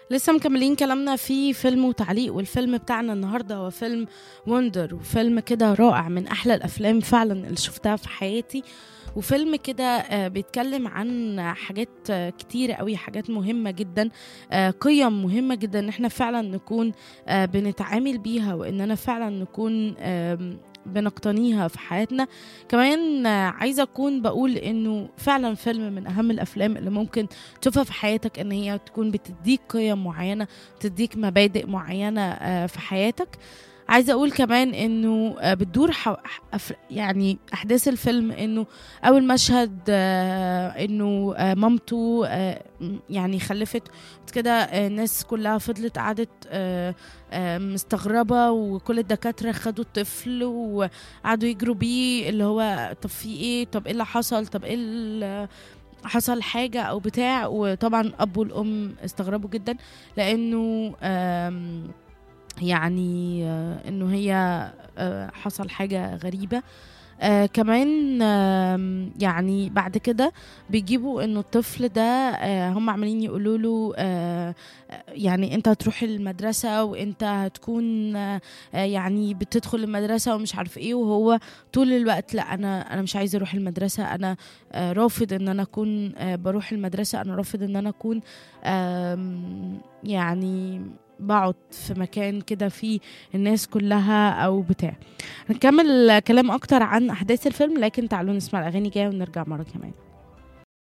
لسه مكملين كلامنا في فيلم وتعليق والفيلم بتاعنا النهارده هو فيلم وندر وفيلم كده رائع من احلى الافلام فعلا اللي شفتها في حياتي وفيلم كده آه، بيتكلم عن حاجات آه، كتيرة قوي حاجات مهمة جدا آه، قيم مهمة جدا ان احنا فعلا نكون آه، بنتعامل بيها واننا فعلا نكون آم، بنقتنيها في حياتنا كمان آه، عايزة أكون بقول إنه فعلا فيلم من أهم الأفلام اللي ممكن تشوفها في حياتك إن هي تكون بتديك قيم معينة بتديك مبادئ معينة آه، في حياتك عايزه اقول كمان انه آه، بتدور حو... أف- يعني احداث الفيلم انه اول مشهد آه، انه آه، مامته آه، م- يعني خلفت كده آه، الناس كلها فضلت قعدت آه، آه، مستغربه وكل الدكاتره خدوا الطفل وقعدوا يجروا بيه اللي هو طب في ايه طب ايه اللي حصل طب ايه اللي حصل حاجة أو بتاع وطبعا الأب والأم استغربوا جدا لأنه آم، يعني آه، انه هي آه، حصل حاجة غريبة آه كمان آم، يعني بعد كده بيجيبوا انه الطفل ده آه هم عمالين يقولوا له آه آه، يعني انت هتروح المدرسة وانت هتكون آه آه، يعني بتدخل المدرسة ومش عارف ايه وهو طول الوقت لا انا انا مش عايز اروح المدرسة انا آه رافض ان انا اكون آه بروح المدرسة انا رافض ان انا اكون آم، يعني بقعد في مكان كده فيه الناس كلها او بتاع هنكمل كلام اكتر عن احداث الفيلم لكن تعالوا نسمع الاغاني جايه ونرجع مره كمان